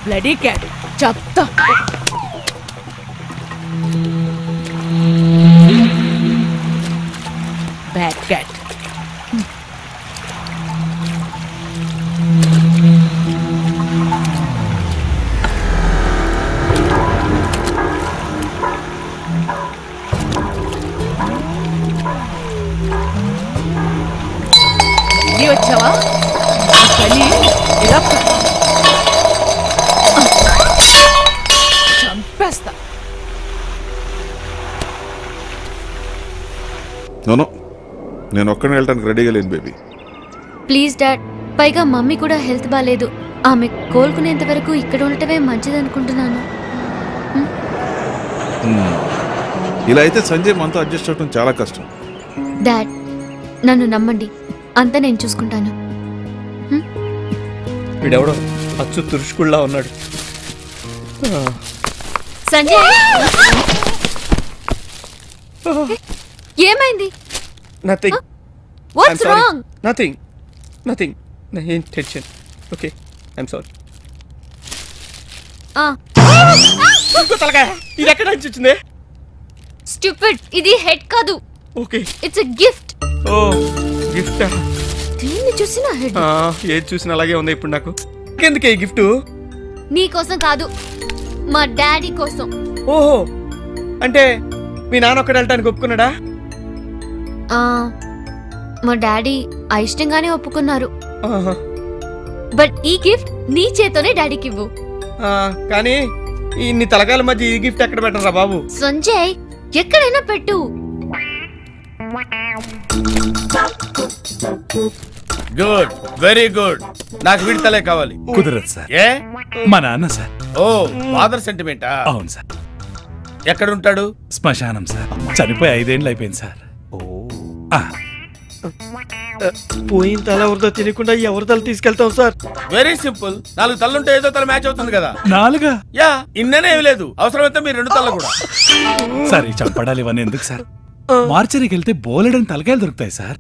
Bloody cat చెప్తా bad cat ఇది వచ్చావా ఈ పని ఇలా ప- చంపేస్తా నోనో నేను ఒక్కడిని వెళ్ళడానికి రెడీగా లేను బేబీ ప్లీజ్ డాడ్ పైగా మమ్మీ కూడా హెల్త్ బాగాలేదు ఆమె కోలుకునేంత వరకు ఇక్కడ ఉండటమే మంచిది అనుకుంటున్నాను ఇలా అయితే సంజయ్ మనతో అడ్జస్ట్ అవడం చాలా కష్టం డాడ్ నన్ను నమ్మండి అంతా నేను చూసుకుంటాను వీడెవడో అచ్చు తురుష్కుల్లా ఉన్నాడు సంజయ్ ఏమైంది nothing what's wrong nothing nothing ఏం టెన్షన్ ఓకే ఐఎమ్ సారీ ఇంకో తలకాయ ఇది ఎక్కడ నుంచి వచ్చింది స్టూపిడ్ ఇది హెడ్ కాదు okay it's a gift oh gift దీన్ని చూసిన హెడ్ ఏది చూసినా అలాగే ఉంది ఇప్పుడు నాకు ఎందుకే ఈ గిఫ్ట్ నీ కోసం కాదు మా డాడీ కోసం ఓహో అంటే మీ నాన్న ఒక్కడ వెళ్ళటానికి ఒప్పుకున్నాడా ఆ, మా డాడీ అయిష్టంగానే ఒప్పుకున్నారు ఆహా. బట్ ఈ గిఫ్ట్ నీ చేతోనే డాడీకి ఇవ్వు ఆ, కానీ ఇన్ని తలకాయల మధ్య ఈ గిఫ్ట్ ఎక్కడ పెట్టరా బాబు సంజయ్ ఎక్కడైనా పెట్టు గుడ్ వెరీ గుడ్ నాకు వీడి తలే కావాలి కుదరదు సార్ ఏ మా నాన్న సార్ ఓ ఫాదర్ సెంటిమెంటా అవును సార్ ఎక్కడ ఉంటాడు శ్మశానం సార్ చనిపోయి ఐదేళ్ళు అయిపోయింది సార్ ఆ, పోయిన తల ఎవరితో తెలియకుండా ఎవరి తల తీసుకెళ్తాం సార్ వెరీ సింపుల్ నాలుగు తల్లుంటే ఏదో తల మ్యాచ్ అవుతుంది కదా నాలుగా యా ఇన్ననే ఏమి లేదు అవసరమైతే మీరు రెండు తల్ల కూడా సార్ ఈ చంపడాలు ఇవన్నీ ఎందుకు సార్ మార్చరీకి వెళ్తే బోలెడని తలకాయలు దొరుకుతాయి సార్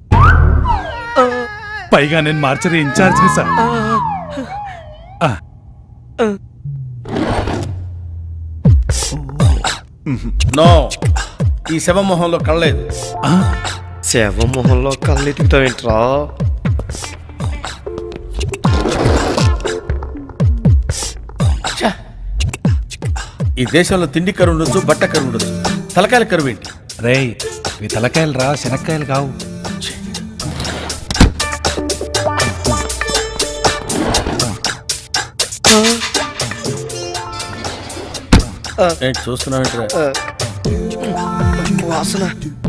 పైగా నేను మార్చరీ ఇన్ఛార్జ్ సార్ ఆ, నో ఈ శవమోహంలో కళ్ళలేదు ఆ, శవ మొహంలో కళ్ళు ఎత్తుకుతావేంట్రా ఛ! ఈ దేశంలో తిండి కరువు ఉండొచ్చు బట్ట కరువు ఉండొచ్చు తలకాయల కరువు ఏంటి రేయ్ ఇవి తలకాయలు రా శనక్కాయలు కావు ఏంటి చూస్తున్నావు వాసన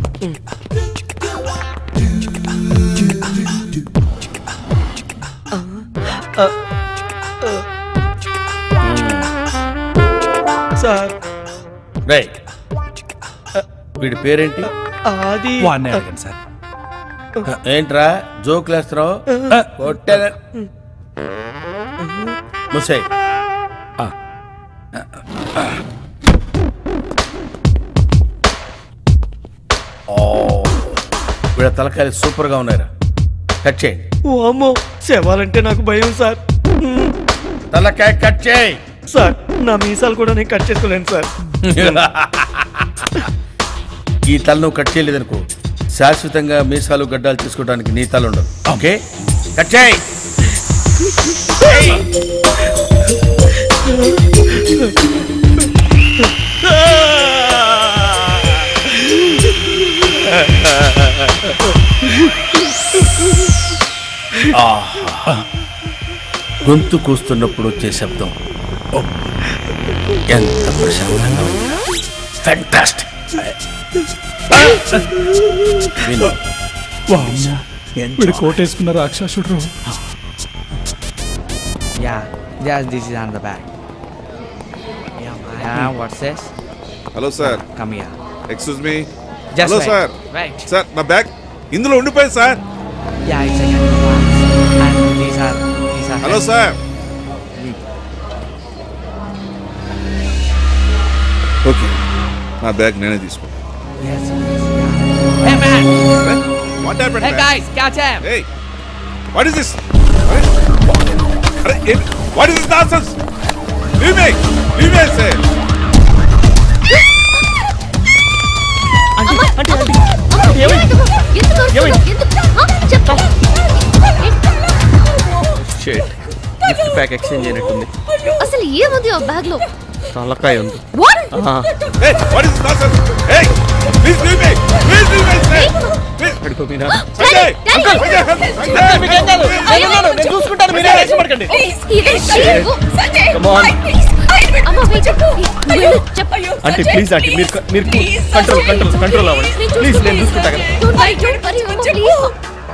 సార్ రై వీడి పేరేంటి అది వాడిని అడగండి సార్ ఏంట్రా జోకులు వేస్తున్నావు ఆ, కొట్టేద ముసాయి వీళ్ళ తలకాయలు సూపర్ గా ఉన్నాయిరా కట్ చేయండి ఓ అమ్మో శవాలంటే నాకు భయం సార్ తలకాయ కట్ చేయి సార్ నా మీసాలు కూడా నేను కట్ చేసుకోలేను సార్ ఈ తల నువ్వు కట్ చేయలేదనుకో శాశ్వతంగా మీసాలు గడ్డాలు తీసుకోవడానికి నీ తల ఉండదు ఓకే కట్ చేయి ఆహా. గొంతు కూస్తున్నప్పుడు వచ్చే శబ్దం ఎంత ప్రశాంతంగా ఫ్యాంటాస్టిక్ విను వామ్మో, వీడు కోటేసుకున్న రాక్షసుడు Yeah, yes, this is on the back. Yeah, yeah what's this? Hello sir Come here. Excuse me Just hello wait. Sir Wait. Sir నా బ్యాగ్ ఇందులో ఉండిపోయింది sir Yeah, it's a canvas. And these are these are. Hello sir okay నా bag నేనే తీసుకుంటాను Yes. yes, yeah. Hey man! What happened Hey guys, catch him! Hey, what is this? What is this nonsense? Leave me leave me say aunty aunty aunty అమ్మ, ఏమైంది? ఎందుకు అరుస్తున్నావు? ఏమైంది? ఎందుకు? ఆ, చెప్పు. షేట్ గిఫ్ట్ ప్యాక్ ఎక్స్చేంజ్ అయినట్టుంది అసలు ఏముంది ఆ బ్యాగ్ లో తలకాయ ఉంది What? ఆ, Hey, what is nonsense? Hey, please leave me. Please leave me. Say. Please. పడుకో మీరా Sanjay. Daddy, Sanjay, Sanjay. మీకేం కాదు నేను ఉన్నాను, నేను చూసుకుంటాను మీరే టెన్షన్ పడకండి ఇది చేయకు. Come on. అమ్మ, wait. వెళ్ళు, చెప్పు. ఆంటీ ప్లీజ్ ఆంటీ మీరు మీరు కంట్రోల్ కంట్రోల్ కంట్రోల్ అవ్వండి నేను ప్లీజ్ నేను చూసుకుంటా కదా Don't worry, don't worry, అమ్మ, please.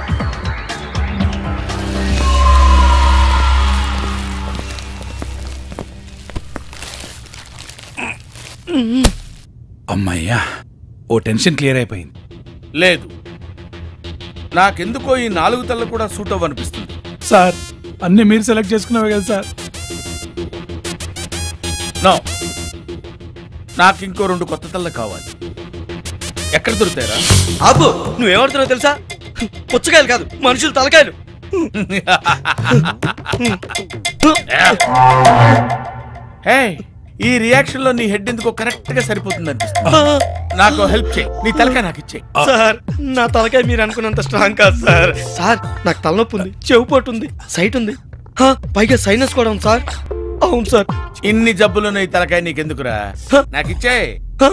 అమ్మయ్యా ఓ టెన్షన్ క్లియర్ అయిపోయింది లేదు నాకెందుకో ఈ నాలుగు తల్ల కూడా సూట్ అవ్వనిపిస్తుంది సార్ అన్ని మీరు సెలెక్ట్ చేసుకున్నావే కదా సార్ నో నాకు ఇంకో రెండు కొత్త తల్ల కావాలి ఎక్కడ దొరుకుతాయరా అబ్బు నువ్వేమడుతున్నావు తెలుసా పుచ్చకాయలు కాదు మనుషులు తలకాయలు హే ఈ రియాక్షన్ లో నీ హెడ్ ఎందుకో కరెక్ట్ గా సరిపోతుంది అనిపిస్తుంది నాకు హెల్ప్ చేయి నీ తలకాయ నాకు ఇచ్చే సార్ నా తలకాయ మీరు అనుకున్నంత స్ట్రాంగ్ కాదు సార్ సార్ నాకు తలనొప్పి ఉంది చెవు పోటు ఉంది సైట్ ఉంది హా, పైగా సైనస్ కూడా ఉంది సార్ అవును సార్ ఇన్ని జబ్బులు ఈ తలకాయ నీకెందుకురా నాకు ఇచ్చే హా,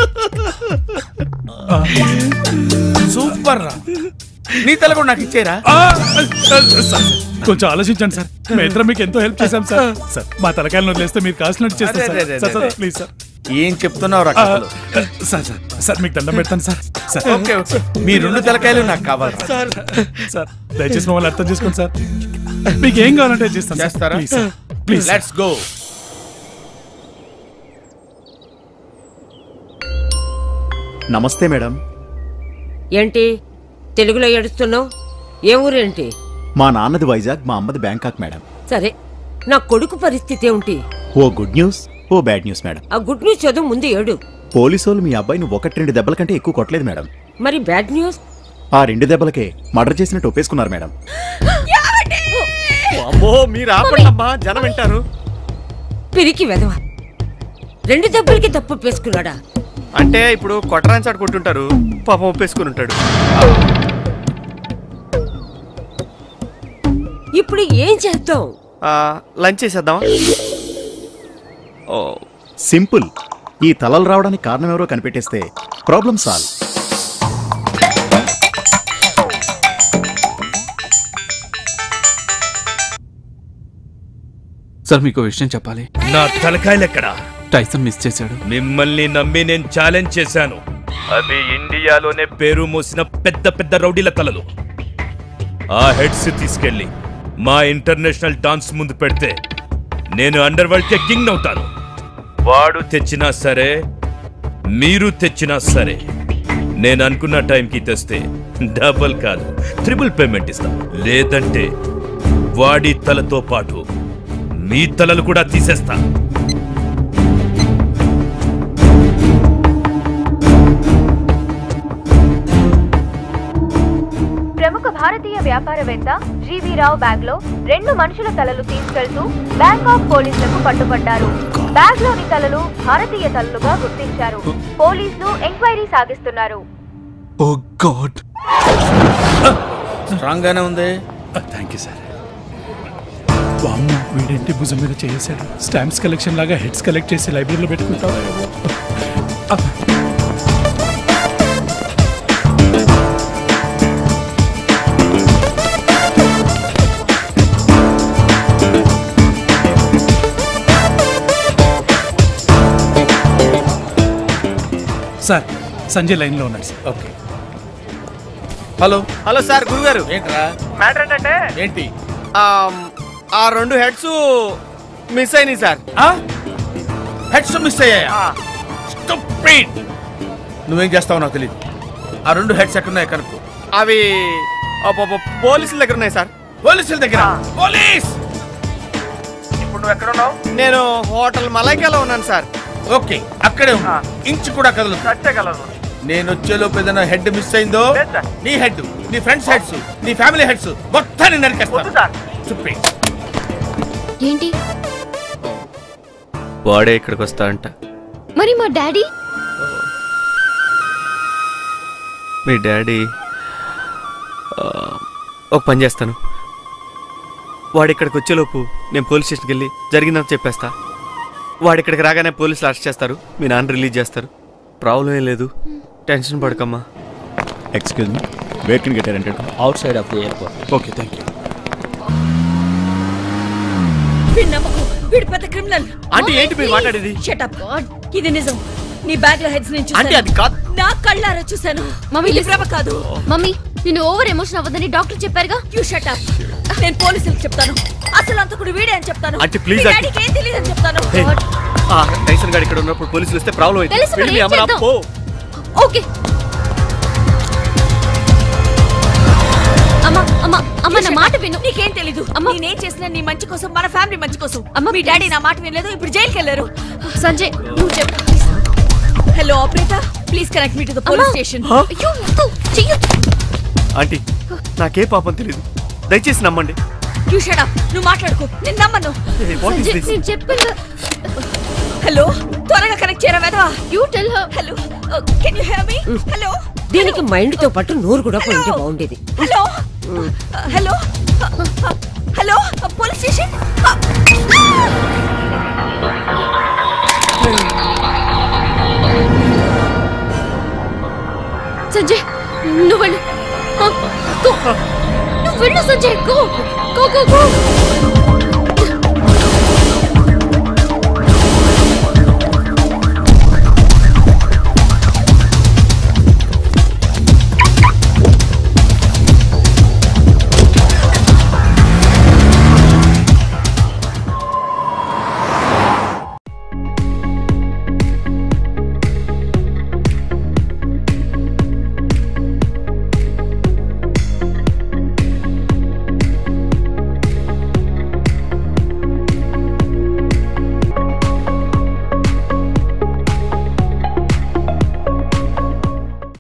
సూపర్ రా నీ తల కూడా నాకు ఇచ్చేరా ఆ, సార్, సార్, కొంచెం ఆలోచించండి సార్ మేము ఇద్దరం మీకు ఎంతో హెల్ప్ చేశాం సార్ సార్ మా తలకాయలను వదిలేస్తే మీరు కాల్సినట్టు చేస్తారు అదే, అదే, సార్. సార్ అదే. సార్ ప్లీజ్ సార్ ఏం చెప్తున్నావు రా ఆ, కథలు? సార్ సార్ సార్ మీకు దండం పెడతాను సార్ సార్ ఓకే ఓకే మీ రెండు తలకాయలు నాకు కావాలి సార్ సార్ దయచేసి మమ్మల్ని అర్థం చేసుకోండి సార్ మీకు ఏం కావాలంటే అది చేస్తాను సార్ చేస్తారా? Please sir please let's go నమస్తే మేడం ఏంటి తెలుగులో ఏడుస్తున్నావు ఏ ఊరేంటి మా నాన్నది వైజాగ్ మా అమ్మది బ్యాంకాక్ మేడం సరే నా కొడుకు పరిస్థితి ఏమిటి oh good news oh bad news madam ఆ గుడ్ న్యూస్ చదువు ముందు ఏడు పోలీసు వాళ్ళు మీ అబ్బాయిని ఒకటి రెండు దెబ్బల కంటే ఎక్కువ కొట్టలేదు మేడం మరి బ్యాడ్ న్యూస్ ఆ రెండు దెబ్బలకే మర్డర్ చేసినట్టు ఒప్పేసుకున్నారు మేడం అమ్మో మీరు ఆపండి అమ్మా జనం వింటారు పిరికి వెదవ రెండు దెబ్బలకి తప్పు పేసుకున్నాడా అంటే ఇప్పుడు కొట్టరాని చాటు కొట్టుంటారు పాపం ఒప్పేసుకుని ఉంటాడు ఇప్పుడు ఏం చేద్దాం లంచ్ చేసేద్దామా ఓ సింపుల్ ఈ తలలు రావడానికి కారణం ఎవరో కనిపెట్టేస్తే ప్రాబ్లం సాల్వ్ సార్ మీకు విషయం చెప్పాలి నా తలకాయలెక్కడా టైసన్ మిస్ చేశాడు మిమ్మల్ని నమ్మి నేను ఛాలెంజ్ చేశాను అవి ఇండియాలోనే పేరు మోసిన పెద్ద పెద్ద రౌడీల తలలు ఆ హెడ్స్ తీసుకెళ్ళి మా ఇంటర్నేషనల్ డాన్స్ ముందు పెడితే నేను అండర్ వరల్డ్ కి కింగ్ అవుతాను వాడు తెచ్చినా సరే మీరు తెచ్చినా సరే నేను అనుకున్న టైంకి తెస్తే డబుల్ కాదు ట్రిపుల్ పేమెంట్ ఇస్తాను లేదంటే వాడి తలతో పాటు మీ తలలు కూడా తీసేస్తా ప్రముఖ భారతీయ వ్యాపారవేత్త జీవీ రావు బ్యాగ్ లో రెండు మనుషుల తలలు తీసుకెళ్తూ బ్యాంకాక్ పోలీసులకు పట్టుబడ్డారు బ్యాగ్ లోని తలలు భారతీయ తలలుగా గుర్తించారు పోలీసులు ఎంక్వైరీ సాగిస్తున్నారు ఓ గాడ్ స్ట్రాంగ్ గానే ఉంది థ్యాంక్ యూ సార్ వామ్మో వీడేంటి భుజం మీద చేసాడు స్టాంప్స్ కలెక్షన్ లాగా హెడ్స్ కలెక్ట్ చేసి లైబ్రరీలో పెట్టుకుంటావా ఏమో. ఆ, సార్ సంజయ్ లైన్లో ఉన్నాడు sir okay hello hello sir గురుగారు ఏంట్రా మ్యాటర్ ఏంటంటే ఏంటి ఆమ్, ఆ రెండు హెడ్స్ మిస్ అయినాయి సార్ హెడ్స్ మిస్ అయ్యాయా Stupid! నువ్వేం చేస్తావో నాకు తెలియదు ఆ రెండు హెడ్స్ ఎక్కడున్నాయి కనుక్కో అవి అబ్బబ్బ, పోలీసుల దగ్గర ఉన్నాయి సార్ పోలీసుల దగ్గర పోలీస్ ఇప్పుడు నువ్వు ఎక్కడ ఉన్నావు నేను హోటల్ మలైకాలో ఉన్నాను సార్ ఓకే అక్కడే ఉన్నా ఇంచు కూడా కదలదు నేను వచ్చేలోపు ఏదైనా హెడ్ మిస్ అయిందో నీ హెడ్ నీ ఫ్రెండ్స్ హెడ్స్ నీ ఫ్యామిలీ హెడ్స్ మొత్తాన్ని నరికేస్తా Stupid. ఏంటి వాడే ఇక్కడికి వస్తా అంట మరి మా డాడీ మీ డాడీ ఆ, ఒక పని చేస్తాను వాడు ఇక్కడికి వచ్చేలోపు నేను పోలీస్ స్టేషన్కి వెళ్ళి జరిగిందని చెప్పేస్తా వాడు ఇక్కడికి రాగానే పోలీసులు అరెస్ట్ చేస్తారు మీ నాన్న రిలీజ్ చేస్తారు ప్రాబ్లం ఏం లేదు టెన్షన్ పడకమ్మా excuse me where can get rented outside of the airport okay thank you వీడి నమ్మకు వీడు పెద్ద క్రిమినల్ ఆంటీ, ఏంటి మీరు మాట్లాడేది? షటప్ ఇది నిజం నీ బ్యాగ్ లో హెడ్స్ నేను ఆంటీ, అది కాదు. నా కళ్ళారా చూశాను మమ్మీ, ఇది listen. ప్రభ కాదు మమ్మీ నేను ఓవర్ ఎమోషన్ అవ్వదని డాక్టర్ చెప్పారుగా యూ షటప్ నేను పోలీసులకు చెప్తాను అసలు అంతకుడు వీడే అని చెప్తాను ఆంటీ, please, మీ ఆంటీ. డాడీకి ఏం తెలియదు అని చెప్తాను Hey, ఆ టైసన్ గారు ఇక్కడ ఉన్నప్పుడు పోలీసులు వస్తే ప్రాబ్లం తెలుసు అవుతుంది మరి, వెళ్ళి మీ ఏం అమ్మని చేద్దాం? ఆపు. ఓకే అమ్మా అమ్మా అమ్మ నా మాట విను నీకేం తెలీదు నేనేం చేసినా నీ మంచి కోసం మన ఫ్యామిలీ మంచి కోసం అమ్మ మీ డాడీ నా మాట వినలేదు ఇప్పుడు జైలుకి వెళ్ళారు సంజయ్ నువ్వు చెప్పు hello operator please connect me to the police station Huh? అయ్యో వద్దు, చెయ్యొద్దు. ఆంటీ నాకే పాపం తెలియదు దయచేసి నమ్మండి యూ షటప్ నువ్వు మాట్లాడుకో నేను నమ్మను Hey, what is Sanjay, this? నేను చెప్పాను హలో త్వరగా కనెక్ట్ చేయరా వెదవా you tell her hello can you hear me hello దీనికి మైండ్ తో పాటు నోరు కూడా పోయింటే బాగుండేది hello hello hello police station Sanjay నువ్వు వెళ్ళు ఆ, గో. నువ్వు వెళ్ళు Sanjay go go go go